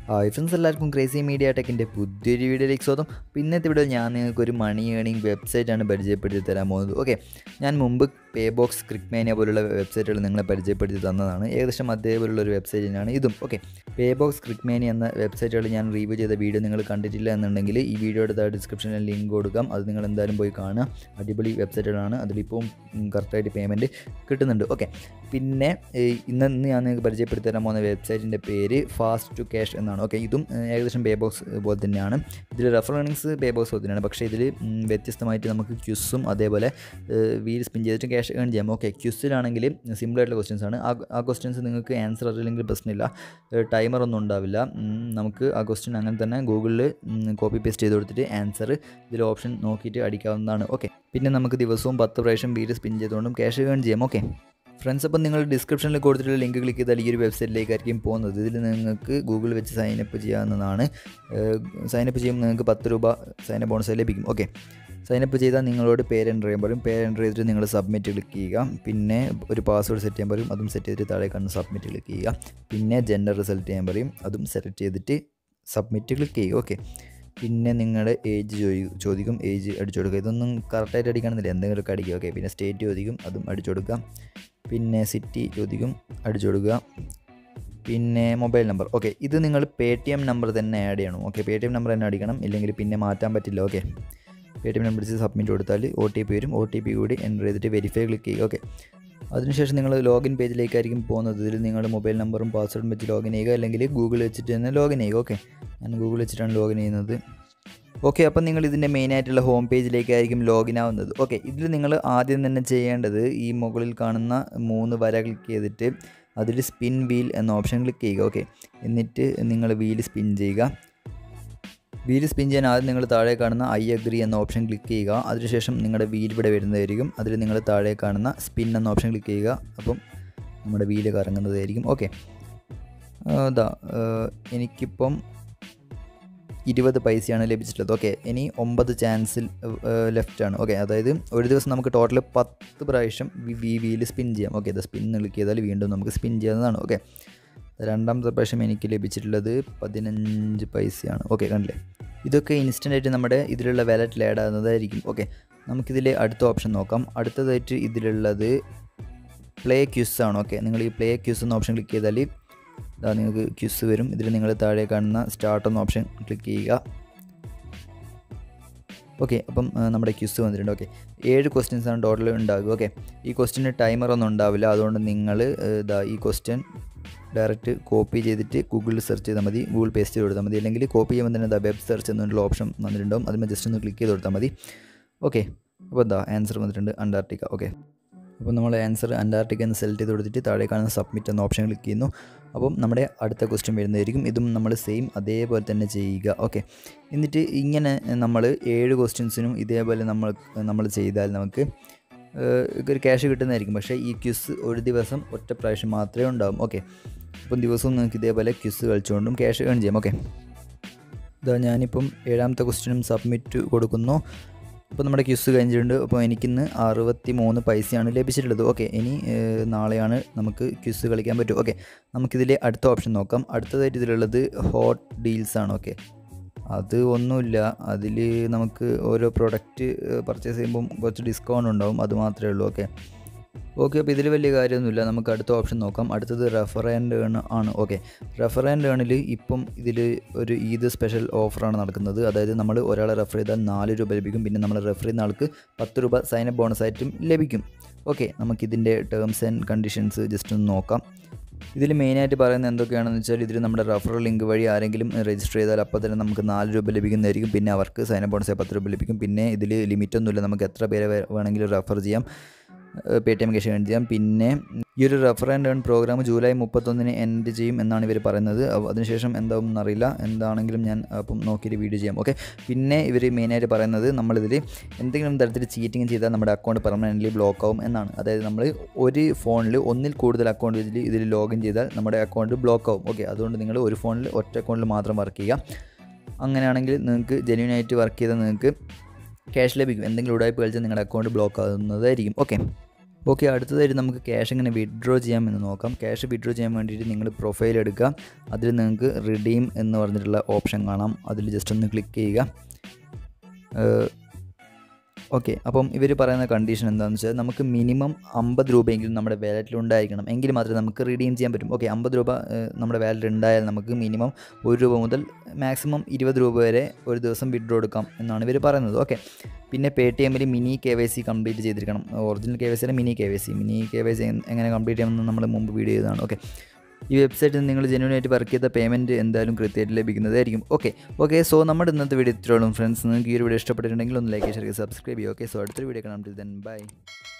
hi friends എല്ലാവർക്കും crazy media ടെക്കിൻ്റെ പുതിയൊരു വീഡിയോയിലേക്ക് സ്വാഗതം അപ്പോൾ ഇന്നത്തെ വീഡിയോയിൽ ഞാൻ നിങ്ങൾക്ക് ഒരു മണി ഏണിംഗ് വെബ്സൈറ്റാണ് പരിചയപ്പെടുത്തി തരാൻ പോകുന്നത് ഓക്കെ ഞാൻ മുമ്പ് പേ ബോക്സ് ക്രിക്മാനിയ പോലുള്ള വെബ്സൈറ്റുകൾ നിങ്ങളെ പരിചയപ്പെടുത്തി തന്നതാണ് ഏകദേശം അതേപോലുള്ള ഒരു വെബ്സൈറ്റ് തന്നെയാണ് ഇതും ഓക്കെ പേ ബോക്സ് ക്രിക്മാനിയ എന്ന വെബ്സൈറ്റുകൾ ഞാൻ റിവ്യൂ ചെയ്ത വീഡിയോ നിങ്ങൾ കണ്ടിട്ടില്ല എന്നുണ്ടെങ്കിൽ ഈ വീഡിയോയുടെ താഴെ ഡിസ്ക്രിപ്ഷനിൽ ലിങ്ക് കൊടുക്കാം അത് നിങ്ങൾ എന്തായാലും പോയി കാണുക അടിപൊളി വെബ്സൈറ്റുകളാണ് അതിലിപ്പോൾ കറക്റ്റായിട്ട് പേയ്മെൻറ്റ് കിട്ടുന്നുണ്ട് ഓക്കെ പിന്നെ ഏഹ്, ഇന്ന് ഇന്ന് ഞാൻ നിങ്ങൾക്ക് പരിചയപ്പെടുത്തി തരാൻ പോകുന്ന വെബ്സൈറ്റിൻ്റെ പേര് ഫാസ്റ്റ് ടു ക്യാഷ് എന്നാണ് ഓക്കെ ഇതും ഏഹ്, ഏകദേശം പേ ബോക്സ് പോലെ തന്നെയാണ് ഇതിൽ റെഫർ ഏണിങ്സ് പേ ബോക്സ് പോലെ തന്നെയാണ് പക്ഷേ ഇതിൽ വ്യത്യസ്തമായിട്ട് നമുക്ക് ക്യുസും അതേപോലെ വീൽ സ്പിൻ ചെയ്തിട്ട് ക്യാഷ് ഏൺ ചെയ്യാം ഓക്കെ ക്യുസിലാണെങ്കിൽ സിമ്പിളായിട്ടുള്ള ക്വസ്റ്റ്യൻസ് ആണ് ആ ആ ക്വസ്റ്റ്യൻസ് നിങ്ങൾക്ക് ആൻസർ അറിയില്ലെങ്കിൽ പ്രശ്നമില്ല ടൈമർ ഒന്നും ഉണ്ടാവില്ല ഉം, നമുക്ക് ആ ക്വസ്റ്റ്യൻ അങ്ങനെ തന്നെ ഗൂഗിളിൽ കോപ്പി പേസ്റ്റ് ചെയ്ത് കൊടുത്തിട്ട് ആൻസർ ഇതിൽ ഓപ്ഷൻ നോക്കിയിട്ട് അടിക്കാവുന്നതാണ് ഓക്കെ പിന്നെ നമുക്ക് ദിവസവും പത്ത് പ്രാവശ്യം വീൽ സ്പിൻ ചെയ്തുകൊണ്ടും ക്യാഷ് ഏൺ ചെയ്യാം ഓക്കെ ഫ്രണ്ട്സ് അപ്പം നിങ്ങൾ ഡിസ്ക്രിപ്ഷനിൽ കൊടുത്തിട്ടുള്ള ലിങ്ക് ക്ലിക്ക് ചെയ്താൽ ഈ ഒരു വെബ്സൈറ്റിലേക്കായിരിക്കും പോകുന്നത് ഇതിൽ നിങ്ങൾക്ക് ഗൂഗിൾ വെച്ച് സൈനപ്പ് ചെയ്യാവുന്നതാണ് സൈനപ്പ് ചെയ്യുമ്പോൾ നിങ്ങൾക്ക് പത്ത് രൂപ സൈനപ്പ് ബോണസ് ലഭിക്കും ഓക്കെ സൈനപ്പ് ചെയ്താൽ നിങ്ങളോട് പേര് എൻ്റർ ചെയ്യാൻ പറയും പേര് എൻ്റർ ചെയ്തിട്ട് നിങ്ങൾ സബ്മിറ്റ് ക്ലിക്ക് ചെയ്യുക പിന്നെ ഒരു പാസ്വേഡ് സെറ്റ് ചെയ്യാൻ പറയും അതും സെറ്റ് ചെയ്തിട്ട് താഴെ കണ്ട് സബ്മിറ്റ് ക്ലിക്ക് ചെയ്യുക പിന്നെ ജെൻഡർ സെലക്ട് ചെയ്യാൻ പറയും അതും സെലക്ട് ചെയ്തിട്ട് സബ്മിറ്റ് ക്ലിക്ക് ചെയ്യുക ഓക്കെ പിന്നെ നിങ്ങളുടെ ഏജ് ചോദിക്കും ഏജ് അടിച്ചു കൊടുക്കുക ഇതൊന്നും കറക്റ്റായിട്ട് അടിക്കണമെന്നില്ല എന്തെങ്കിലുമൊക്കെ അടിക്കുക ഓക്കെ പിന്നെ സ്റ്റേറ്റ് ചോദിക്കും അതും അടിച്ചു കൊടുക്കുക പിന്നെ സിറ്റി ചോദിക്കും അടിച്ചു കൊടുക്കുക പിന്നെ മൊബൈൽ നമ്പർ ഓക്കെ ഇത് നിങ്ങൾ പേ ടി എം നമ്പർ തന്നെ ആഡ് ചെയ്യണം okay Paytm number തന്നെ അടിക്കണം ഇല്ലെങ്കിൽ പിന്നെ മാറ്റാൻ പറ്റില്ല okay Paytm number submit കൊടുത്താൽ ഒ ടി പി വരും ഒ ടി പി കൂടി എൻ്റർ ചെയ്തിട്ട് വെരിഫൈ ക്ലിക്ക് ചെയ്യുക ഓക്കെ അതിനുശേഷം നിങ്ങൾ ലോഗിൻ പേജിലേക്കായിരിക്കും പോകുന്നത് ഇതിൽ നിങ്ങളുടെ മൊബൈൽ നമ്പറും പാസ്വേഡും വെച്ച് ലോഗിൻ ചെയ്യുക അല്ലെങ്കിൽ ഗൂഗിൾ വെച്ചിട്ട് തന്നെ ലോഗിൻ ചെയ്യുക ഓക്കെ ഞാൻ ഗൂഗിൾ വെച്ചിട്ടാണ് ലോഗിൻ ചെയ്യുന്നത് ഓക്കെ അപ്പം നിങ്ങൾ ഇതിൻ്റെ മെയിനായിട്ടുള്ള ഹോം പേജിലേക്കായിരിക്കും ലോഗിൻ ആവുന്നത് ഓക്കെ ഇതിൽ നിങ്ങൾ ആദ്യം തന്നെ ചെയ്യേണ്ടത് ഈ മുകളിൽ കാണുന്ന മൂന്ന് വര ക്ലിക്ക് ചെയ്തിട്ട് അതിൽ സ്പിൻ വീൽ എന്ന ഓപ്ഷൻ ക്ലിക്ക് ചെയ്യുക ഓക്കെ എന്നിട്ട് നിങ്ങൾ വീൽ സ്പിൻ ചെയ്യുക വീൽ സ്പിൻ ചെയ്യാൻ ആദ്യം നിങ്ങൾ താഴെ കാണുന്ന ഐ അഗ്രി എന്ന ഓപ്ഷൻ ക്ലിക്ക് ചെയ്യുക അതിനുശേഷം നിങ്ങളുടെ വീൽ ഇവിടെ വരുന്നതായിരിക്കും അതിൽ നിങ്ങൾ താഴെ കാണുന്ന സ്പിൻ എന്ന ഓപ്ഷൻ ക്ലിക്ക് ചെയ്യുക അപ്പം നമ്മുടെ വീല് കറങ്ങുന്നതായിരിക്കും ഓക്കെ അതാ എനിക്കിപ്പം ഇരുപത് പൈസയാണ് ലഭിച്ചിട്ടുള്ളത് ഓക്കെ ഇനി ഒമ്പത് ചാൻസിൽ ലെഫ്റ്റ് ആണ് ഓക്കെ അതായത് ഒരു ദിവസം നമുക്ക് ടോട്ടൽ പത്ത് പ്രാവശ്യം വി വീല് സ്പിൻ ചെയ്യാം ഓക്കെ ഇത് സ്പിൻ ക്ലിക്ക് ചെയ്താൽ വീണ്ടും നമുക്ക് സ്പിൻ ചെയ്യാവുന്നതാണ് ഓക്കെ രണ്ടാമത്തെ പ്രാവശ്യം എനിക്ക് ലഭിച്ചിട്ടുള്ളത് പതിനഞ്ച് പൈസയാണ് ഓക്കെ കണ്ടില്ലേ ഇതൊക്കെ ഇൻസ്റ്റൻ്റ് ആയിട്ട് നമ്മുടെ ഇതിലുള്ള വാലറ്റിൽ ആഡ് ആകുന്നതായിരിക്കും ഓക്കെ നമുക്കിതിൽ അടുത്ത ഓപ്ഷൻ നോക്കാം അടുത്തതായിട്ട് ഇതിലുള്ളത് പ്ലേ ക്യൂസ് ആണ് ഓക്കെ നിങ്ങൾ ഈ പ്ലേ ക്യൂസ് എന്ന ഓപ്ഷൻ ക്ലിക്ക് ചെയ്താൽ ഇതാ നിങ്ങൾക്ക് ക്യൂസ് വരും ഇതിൽ നിങ്ങൾ താഴെ കാണുന്ന സ്റ്റാർട്ട് എന്ന ഓപ്ഷൻ ക്ലിക്ക് ചെയ്യുക ഓക്കെ അപ്പം ആ, നമ്മുടെ ക്യൂസ് വന്നിട്ടുണ്ട് ഓക്കെ ഏഴ് ക്വസ്റ്റ്യൻസ് ആണ് ടോട്ടൽ ഉണ്ടാകുക ഓക്കെ ഈ ക്വസ്റ്റ്യന് ടൈമർ ഒന്നും ഉണ്ടാവില്ല അതുകൊണ്ട് നിങ്ങൾ ഇതാ ഈ ക്വസ്റ്റ്യൻ ഡയറക്റ്റ് കോപ്പി ചെയ്തിട്ട് ഗൂഗിളിൽ സെർച്ച് ചെയ്താൽ മതി ഗൂഗിൾ പേസ്റ്റ് ചെയ്ത് കൊടുത്താൽ മതി അല്ലെങ്കിൽ കോപ്പി ചെയ്യുമ്പോൾ തന്നെ ഇതാ വെബ് സെർച്ച് എന്നുള്ള ഓപ്ഷൻ വന്നിട്ടുണ്ടാവും അതിന് ജസ്റ്റ് ഒന്ന് ക്ലിക്ക് ചെയ്ത് കൊടുത്താൽ മതി ഓക്കെ അപ്പോൾ എന്താ ആൻസർ വന്നിട്ടുണ്ട് അന്റാർട്ടിക്ക ഓക്കെ അപ്പോൾ നമ്മൾ ആൻസർ അന്റാർട്ടിക്ക എന്ന് സെലക്ട് ചെയ്ത് കൊടുത്തിട്ട് താഴെ കാണുന്ന സബ്മിറ്റ് എന്ന ഓപ്ഷൻ ക്ലിക്ക് ചെയ്യുന്നു അപ്പം നമ്മുടെ അടുത്ത ക്വസ്റ്റ്യൻ വരുന്നതായിരിക്കും ഇതും നമ്മൾ സെയിം അതേപോലെ തന്നെ ചെയ്യുക ഓക്കെ എന്നിട്ട് ഇങ്ങനെ നമ്മൾ ഏഴ് ക്വസ്റ്റ്യൻസിനും ഇതേപോലെ നമ്മൾ നമ്മൾ ചെയ്താൽ നമുക്ക് ഏഹ്, ഒരു ക്യാഷ് കിട്ടുന്നതായിരിക്കും പക്ഷേ ഈ ക്യുസ് ഒരു ദിവസം ഒറ്റ പ്രാവശ്യം മാത്രമേ ഉണ്ടാവും ഓക്കെ അപ്പം ദിവസവും നിങ്ങൾക്ക് ഇതേപോലെ ക്യുസ് കളിച്ചുകൊണ്ടും ക്യാഷ് ഏൺ ചെയ്യാം ഓക്കെ ഇതാ ഞാനിപ്പം ഏഴാമത്തെ ക്വസ്റ്റ്യനും സബ്മിറ്റ് കൊടുക്കുന്നു അപ്പോൾ നമ്മുടെ ക്യൂസ് കഴിഞ്ഞിട്ടുണ്ട് അപ്പോൾ എനിക്കിന്ന് അറുപത്തി മൂന്ന് പൈസയാണ് ലഭിച്ചിട്ടുള്ളത് ഓക്കെ ഇനി ഏഹ്, നാളെയാണ് നമുക്ക് ക്യൂസ് കളിക്കാൻ പറ്റും ഓക്കെ നമുക്കിതിൽ അടുത്ത ഓപ്ഷൻ നോക്കാം അടുത്തതായിട്ട് ഇതിലുള്ളത് ഹോട്ട് ഡീൽസ് ആണ് ഓക്കെ അത് ഒന്നുമില്ല അതിൽ നമുക്ക് ഓരോ പ്രൊഡക്റ്റ് പർച്ചേസ് ചെയ്യുമ്പം കുറച്ച് ഡിസ്കൗണ്ട് ഉണ്ടാവും അത് മാത്രമേ ഉള്ളൂ ഓക്കെ ഓക്കെ അപ്പോൾ ഇതിൽ വലിയ കാര്യമൊന്നുമില്ല നമുക്ക് അടുത്ത ഓപ്ഷൻ നോക്കാം അടുത്തത് റെഫർ ആൻഡ് ഏൺ ആണ് ഓക്കെ റെഫർ ആൻഡ് ഏണിൽ ഇപ്പം ഇതിൽ ഒരു ഈദ് സ്പെഷ്യൽ ഓഫറാണ് നടക്കുന്നത് അതായത് നമ്മൾ ഒരാളെ റെഫർ ചെയ്താൽ നാല് രൂപ ലഭിക്കും പിന്നെ നമ്മൾ റെഫർ ചെയ്യുന്ന ആൾക്ക് പത്ത് രൂപ സൈൻ അപ്പ് ബോണസ് ആയിട്ടും ലഭിക്കും ഓക്കെ നമുക്കിതിൻ്റെ ടേംസ് ആൻഡ് കണ്ടീഷൻസ് ജസ്റ്റ് ഒന്ന് നോക്കാം ഇതിൽ മെയിനായിട്ട് പറയുന്നത് എന്തൊക്കെയാണെന്ന് വെച്ചാൽ ഇതിൽ നമ്മുടെ റഫറൽ ലിങ്ക് വഴി ആരെങ്കിലും രജിസ്റ്റർ ചെയ്താൽ അപ്പോൾ തന്നെ നമുക്ക് നാല് രൂപ ലഭിക്കുന്നതായിരിക്കും പിന്നെ അവർക്ക് സൈൻ അപ്പ് ബോണസ് പത്ത് രൂപ ലഭിക്കും പിന്നെ ഇതിൽ ലിമിറ്റൊന്നുമില്ല നമുക്ക് എത്ര പേരെ വേ- വേണമെങ്കിലും റെഫർ ചെയ്യാം Paytm cash earn ചെയ്യാം പിന്നെ ഈ ഒരു refer and earn program July മുപ്പത്തൊന്നിന് എൻഡ് ചെയ്യും എന്നാണ് ഇവർ പറയുന്നത് അപ്പൊ അതിനുശേഷം എന്താവും എന്നറിയില്ല എന്താണെങ്കിലും ഞാൻ അപ്പം നോക്കിയിട്ട് വീഡിയോ ചെയ്യാം ഓക്കെ പിന്നെ ഇവർ മെയിനായിട്ട് പറയുന്നത് നമ്മളിതിൽ എന്തെങ്കിലും തരത്തിൽ ചീറ്റിംഗ് ചെയ്താൽ നമ്മുടെ അക്കൗണ്ട് പെർമനൻ്റ്ലി ബ്ലോക്ക് ആവും എന്നാണ് അതായത് നമ്മൾ ഒരു ഫോണിൽ ഒന്നിൽ കൂടുതൽ അക്കൗണ്ട് ഇതിൽ ഇതിൽ ലോഗിൻ ചെയ്താൽ നമ്മുടെ അക്കൗണ്ട് ബ്ലോക്ക് ആവും ഓക്കെ അതുകൊണ്ട് നിങ്ങൾ ഒരു ഫോണിൽ ഒറ്റ അക്കൗണ്ടിൽ മാത്രം വർക്ക് ചെയ്യുക അങ്ങനെയാണെങ്കിൽ നിങ്ങൾക്ക് ജെന്യൂൻ ആയിട്ട് വർക്ക് ചെയ്താൽ നിങ്ങൾക്ക് ക്യാഷ് ലഭിക്കും എന്തെങ്കിലും ഉടായ്പ കളിച്ചാൽ നിങ്ങളുടെ അക്കൗണ്ട് ബ്ലോക്ക് ആകുന്നതായിരിക്കും ഓക്കെ ഓക്കെ അടുത്തതായിട്ട് നമുക്ക് ക്യാഷ് എങ്ങനെ വിഡ്രോ ചെയ്യാമെന്ന് നോക്കാം ക്യാഷ് വിഡ്രോ ചെയ്യാൻ വേണ്ടിയിട്ട് നിങ്ങൾ പ്രൊഫൈൽ എടുക്കുക അതിൽ നിങ്ങൾക്ക് റിഡീം എന്ന് പറഞ്ഞിട്ടുള്ള ഓപ്ഷൻ കാണാം അതിൽ ജസ്റ്റ് ഒന്ന് ക്ലിക്ക് ചെയ്യുക ഓക്കെ അപ്പം ഇവർ പറയുന്ന കണ്ടീഷൻ എന്താണെന്ന് വെച്ചാൽ നമുക്ക് മിനിമം അമ്പത് രൂപയെങ്കിലും നമ്മുടെ വാലറ്റിൽ ഉണ്ടായിരിക്കണം എങ്കിൽ മാത്രമേ നമുക്ക് റിഡീം ചെയ്യാൻ പറ്റും ഓക്കെ അമ്പത് രൂപ ഏഹ്, നമ്മുടെ വാലറ്റിൽ ഉണ്ടായാൽ നമുക്ക് മിനിമം ഒരു രൂപ മുതൽ മാക്സിമം ഇരുപത് രൂപ വരെ ഒരു ദിവസം വിഡ്രോ എടുക്കാം എന്നാണ് ഇവർ പറയുന്നത് ഓക്കെ പിന്നെ പേ ടി എമ്മിൽ mini K Y C complete ചെയ്തിരിക്കണം ഒറിജിനൽ കെ വൈ സി അല്ല mini K Y C mini K Y C എങ്ങനെ കംപ്ലീറ്റ് ചെയ്യാമെന്ന് നമ്മൾ മുമ്പ് വീഡിയോ ചെയ്തതാണ് ഓക്കെ ഈ വെബ്സൈറ്റിൽ നിങ്ങൾ ജെന്യൂനായിട്ട് വർക്ക് ചെയ്ത പേയ്മെൻറ്റ് എന്തായാലും കൃത്യമായിട്ട് ലഭിക്കുന്നതായിരിക്കും ഓക്കെ ഓക്കെ സോ നമ്മുടെ ഇന്നത്തെ വീഡിയോ ഇത്രയോളം ഫ്രണ്ട്സ് നിങ്ങൾക്ക് ഈ ഒരു വീഡിയോ ഇഷ്ടപ്പെട്ടിട്ടുണ്ടെങ്കിൽ ഒന്ന് ലൈക്ക് ഷെയർ സബ്സ്ക്രൈബ് ചെയ്യുക ഓക്കെ സോ അടുത്തൊരു വീഡിയോ കാണാം ദെൻ ബൈ